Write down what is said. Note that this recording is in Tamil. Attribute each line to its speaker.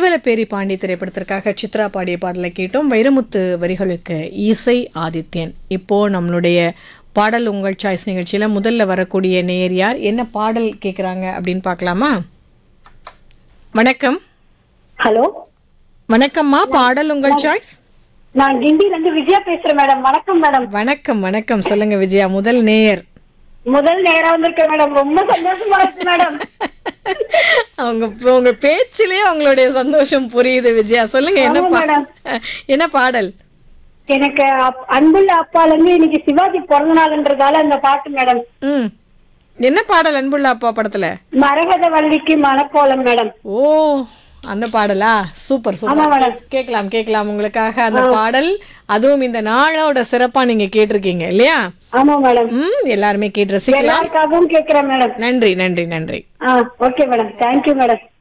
Speaker 1: சீவலப்பேரி பாண்டி திரைப்படத்திற்காக சித்ரா பாடிய பாடலை கேட்டோம் வைரமுத்து வரிகளுக்கு இசை ஆதித்யன் இப்போ நம்மளுடைய பாடல் உங்கள் சாய்ஸ் நிகழ்ச்சியில முதல்ல வரக்கூடிய நேயர் யார் என்ன பாடல் கேட்குறாங்க அப்படின்னு பார்க்கலாமா வணக்கம்
Speaker 2: ஹலோ
Speaker 1: வணக்கம்மா பாடல் உங்கள் சாய்ஸ்
Speaker 2: நான் கிண்டில இருந்து விஜயா பேசுறேன் மேடம் வணக்கம் மேடம்
Speaker 1: வணக்கம் வணக்கம் சொல்லுங்க விஜயா முதல் நேயர்
Speaker 2: முதல் நேரம் வந்திருக்கேன் மேடம் ரொம்ப சந்தோஷமா இருக்கு மேடம்
Speaker 1: அவங்க உங்க பேச்சிலே அவங்களுடைய சந்தோஷம் புரியுது விஜயா சொல்லுங்க என்ன
Speaker 2: ஆமா,
Speaker 1: பா-
Speaker 2: மேடம்.
Speaker 1: என்ன பாடல்
Speaker 2: எனக்கு அப்- அன்புள்ள அப்பால இருந்து இன்னைக்கு சிவாஜி பிறந்த நாள்ன்றதால அந்த பாட்டு மேடம்
Speaker 1: ம் என்ன பாடல் அன்புள்ள அப்பா படத்துல
Speaker 2: மரகத வள்ளிக்கு மணக்கோலம் மேடம்
Speaker 1: ஓ அந்த பாடலா சூப்பர்
Speaker 2: ஆமா
Speaker 1: சூப்பர்
Speaker 2: மேடம்
Speaker 1: கேட்கலாம் கேட்கலாம் உங்களுக்காக அந்த பாடல் அதுவும் இந்த நாளோட சிறப்பா நீங்க கேட்டிருக்கீங்க இல்லையா
Speaker 2: ஆமா மேடம்
Speaker 1: ம் எல்லாருமே கேட்டு ரசிக்கலாம்
Speaker 2: எல்லாருக்காகவும் கேக்குறேன் மேடம்
Speaker 1: நன்றி நன்றி நன்றி
Speaker 2: ஆ ஓகே மேடம் தேங்க்யூ மேடம்